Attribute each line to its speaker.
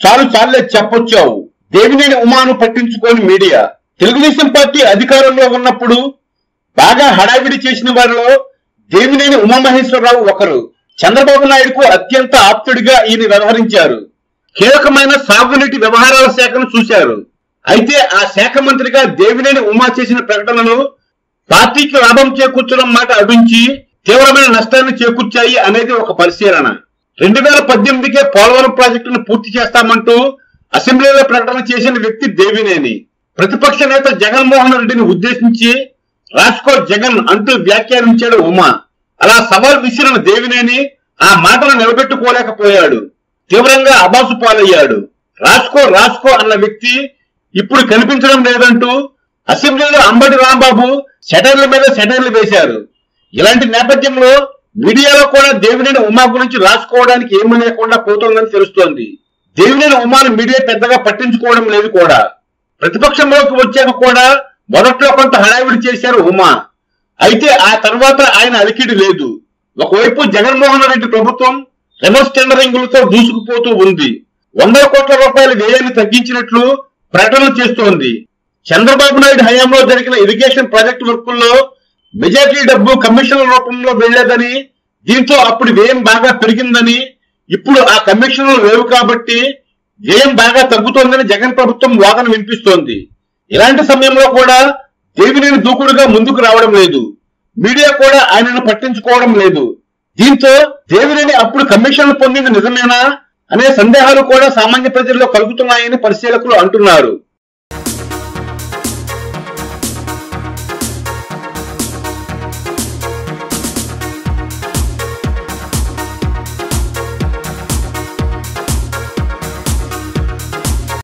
Speaker 1: చాలు చాలే చెప్పొచ్చావు దేవినేని ఉమాను పట్టించుకోని మీడియా తెలుగుదేశం పార్టీ అధికారంలో ఉన్నప్పుడు బాగా హడావిడి చేసిన వారిలో దేవినేని ఉమామహేశ్వరరావు ఒకరు చంద్రబాబు నాయుడుకు అత్యంత ఆప్తుడిగా ఈయన వ్యవహరించారు కీలకమైన సాగునీటి వ్యవహారాల శాఖను చూశారు అయితే ఆ శాఖ మంత్రిగా దేవినేని ఉమా చేసిన ప్రకటనలు పార్టీకి లాభం చేకూర్చడం మాట అభించి తీవ్రమైన నష్టాన్ని చేకూర్చాయి అనేది ఒక పరిశీలన రెండు వేల పద్దెనిమిదికే పోలవరం ప్రాజెక్టును పూర్తి చేస్తామంటూ అసెంబ్లీలో ప్రకటన చేసిన వ్యక్తి దేవినేని ప్రతిపక్ష నేత జగన్మోహన్ రెడ్డిని ఉద్దేశించి రాజ్కో జగన్ అంటూ వ్యాఖ్యానించాడు ఉమా అలా సవాల్ విసిరిన దేవినేని ఆ మాటను నిలబెట్టుకోలేకపోయాడు తీవ్రంగా అబాసు పాలయ్యాడు రాజ్కో రాజ్కో అన్న వ్యక్తి ఇప్పుడు కనిపించడం లేదంటూ అసెంబ్లీలో అంబటి రాంబాబు సెటైర్ల మీద సెటైర్లు వేశారు ఇలాంటి నేపథ్యంలో మీడియాలో కూడా దేవినేని ఉమా గురించి రాసుకోవడానికి ఏమీ లేకుండా పోతోందని తెలుస్తోంది దేవినేని ఉమాను మీడియా పెద్దగా పట్టించుకోవడం లేదు కూడా ప్రతిపక్షంలోకి వచ్చాక కూడా మొదట్లో కొంత హడావిడి చేశారు ఉమా అయితే ఆ తర్వాత ఆయన అలికిడి లేదు ఒకవైపు జగన్మోహన్ రెడ్డి ప్రభుత్వం రివర్స్ టెండరింగులతో దూసుకుపోతూ ఉంది వందల కోట్ల రూపాయల వ్యయాన్ని తగ్గించినట్లు ప్రకటనలు చేస్తోంది చంద్రబాబు నాయుడు హయాంలో జరిగిన ఇరిగేషన్ ప్రాజెక్టు వర్కుల్లో మెజార్టీ డబ్బు కమిషన్ల రూపంలో వెళ్లేదని దీంతో అప్పుడు వ్యయం బాగా పెరిగిందని ఇప్పుడు ఆ కమిషన్లు లేవు కాబట్టి వ్యయం బాగా తగ్గుతోందని జగన్ ప్రభుత్వం వాదన వినిపిస్తోంది ఇలాంటి సమయంలో కూడా దేవినేని దూకుడుగా ముందుకు రావడం లేదు మీడియా కూడా ఆయనను పట్టించుకోవడం లేదు దీంతో దేవినేని అప్పుడు కమిషన్లు పొందింది నిజమేనా అనే సందేహాలు కూడా సామాన్య ప్రజల్లో కలుగుతున్నాయని పరిశీలకులు అంటున్నారు